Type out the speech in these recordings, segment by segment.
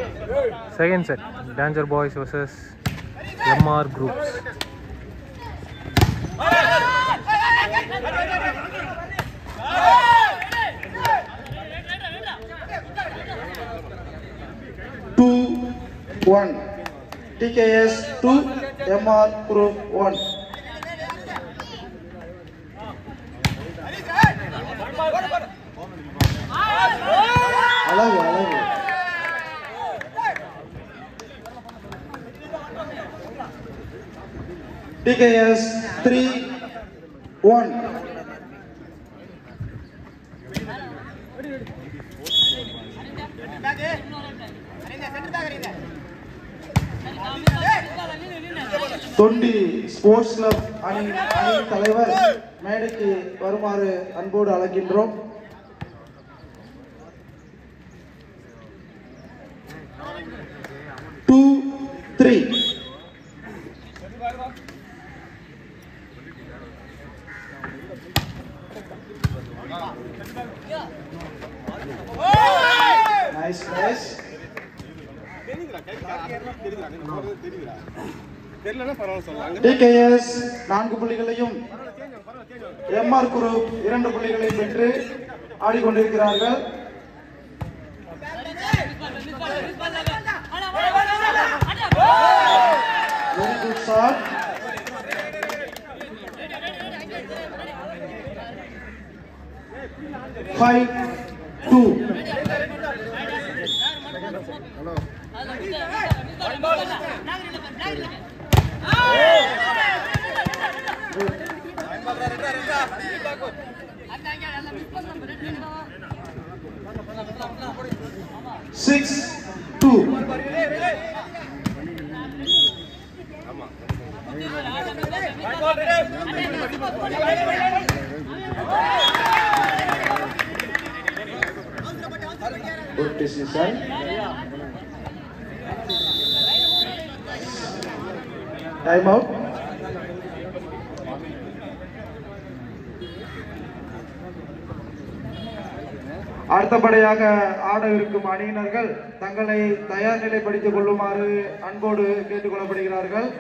Second set, Danger Boys versus MR Groups. two one TKS two MR Group one அழகு அழகு TKS three one Thondi sports club அணி அணி தலைவர் மேடைக்கு வருமாறு அன்போடு அழைக்கின்றோம் two three nice nice TKS நான்கு புள்ளிகளையும் எம்ஆர் குரூப் இரண்டு புள்ளிகளையும் பெற்று ஆடிக்கொண்டிருக்கிறார்கள் very good sir five two six two Good decision. Time out. அடுத்தபடியாக ஆடவிருக்கும் அணியினர்கள் தங்களை தயார் நிலைப்படுத்திக் கொள்ளுமாறு அன்போடு கேட்டுக்கொள்ளப்படுகிறார்கள்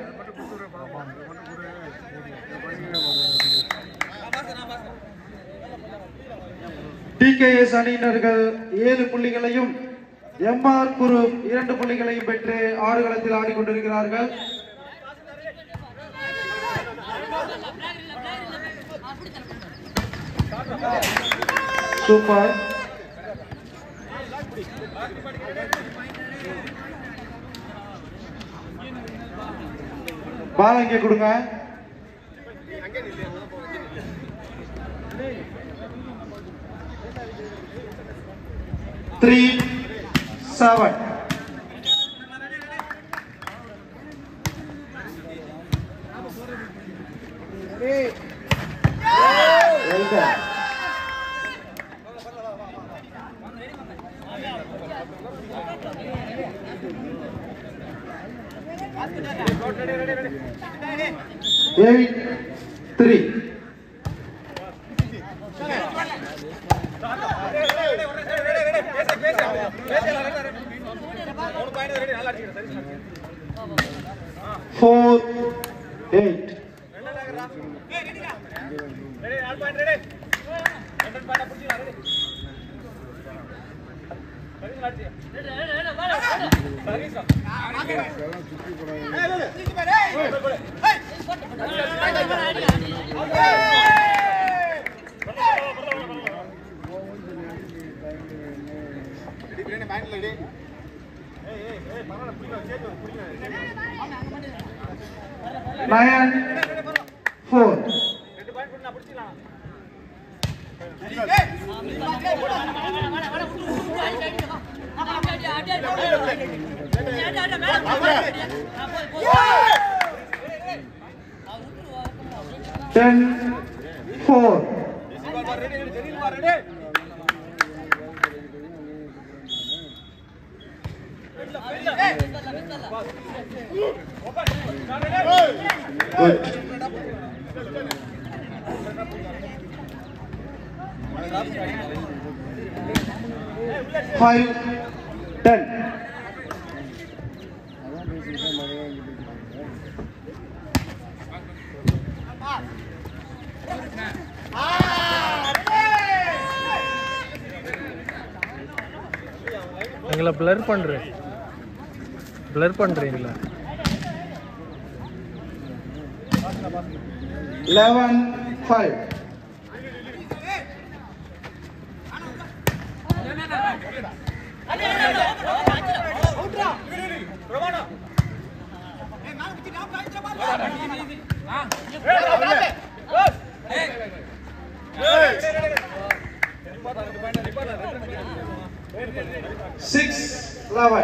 டிகேஎஸ் அணியினர்கள் ஏழு புள்ளிகளையும் எம்ஆர் குரு இரண்டு புள்ளிகளையும் பெற்று ஆடுகளத்தில் ஆடிக்கொண்டிருக்கிறார்கள் சூப்பர் பால் இங்கே கொடுங்க three seven Well done. Eight, three. Four, eight. Nine, four. Ten, four. Good. Five, ten. எங்களை பிளர் பண்ணுறேன் பிளர் பண்ணுறீங்களா Eleven five. Six eleven.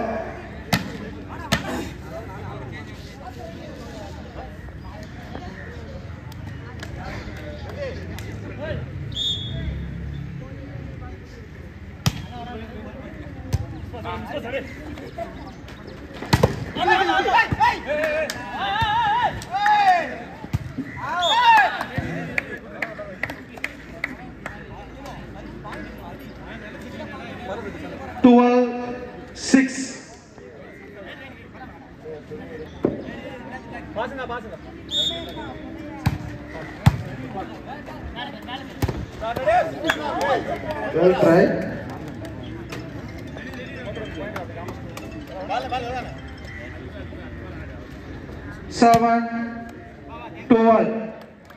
Twelve six. Well tried. Seven, twelve.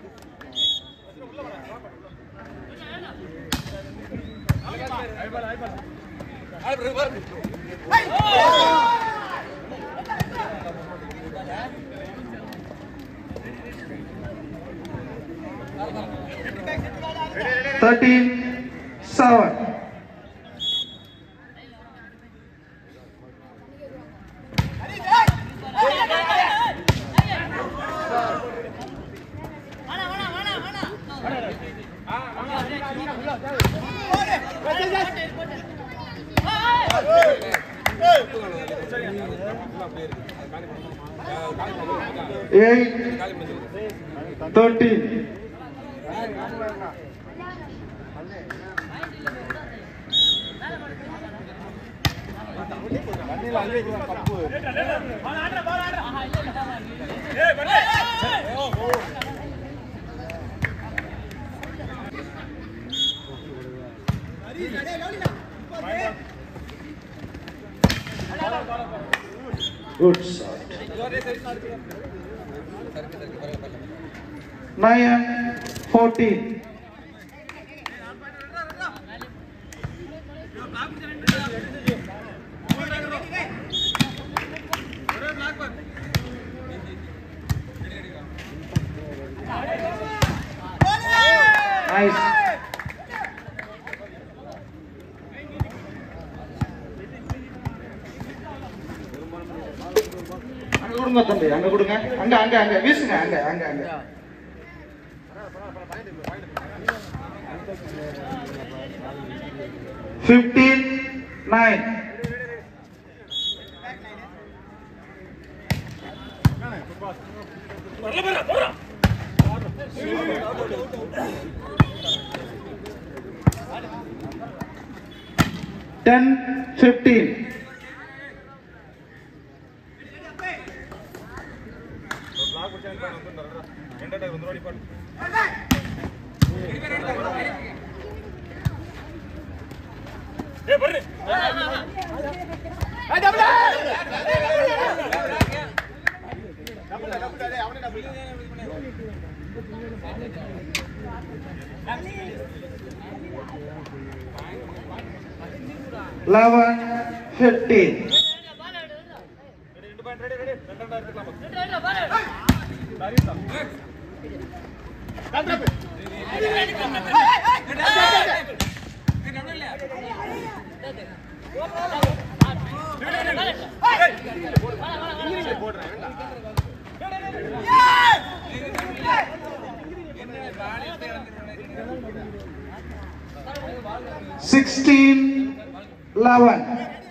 Thirteen, seven. Eight, thirteen. Good shot. Nine, fourteen. Nice. அங்க கொடுங்க தம்பி அங்க கொடுங்க அங்க அங்க அங்க வீசுங்க அங்க அங்க அங்க fifteen nine ten fifteen eleven fifteen sixteen eleven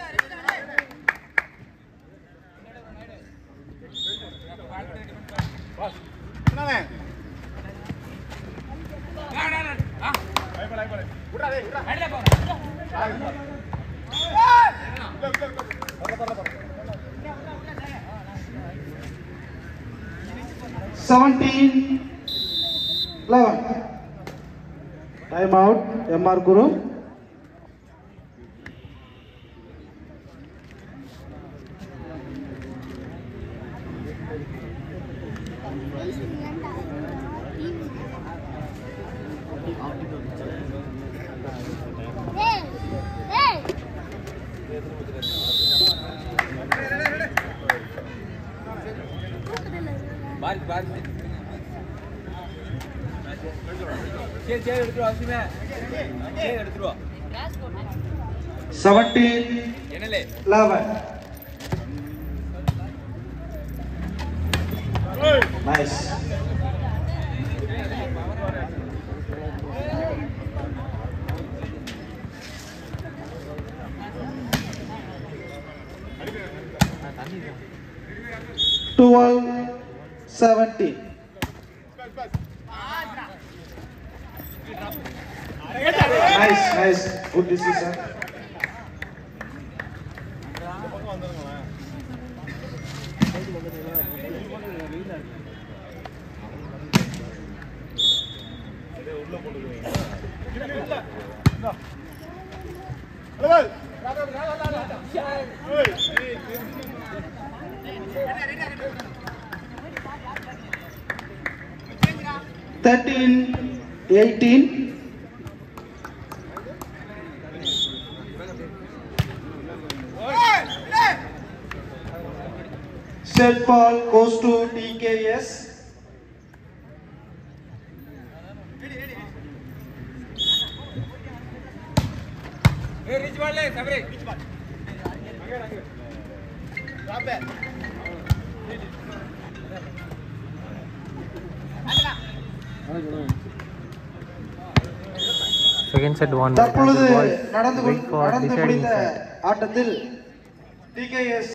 seventeen eleven time out MR குரு seventeen eleven nice twelve seventeen nice nice good decision thirteen eighteen Set ball goes to TKS. Second set one தற்பொழுது நடந்து wait கொண்டு- for நடந்து deciding முடிந்த set ஆட்டத்தில் TKS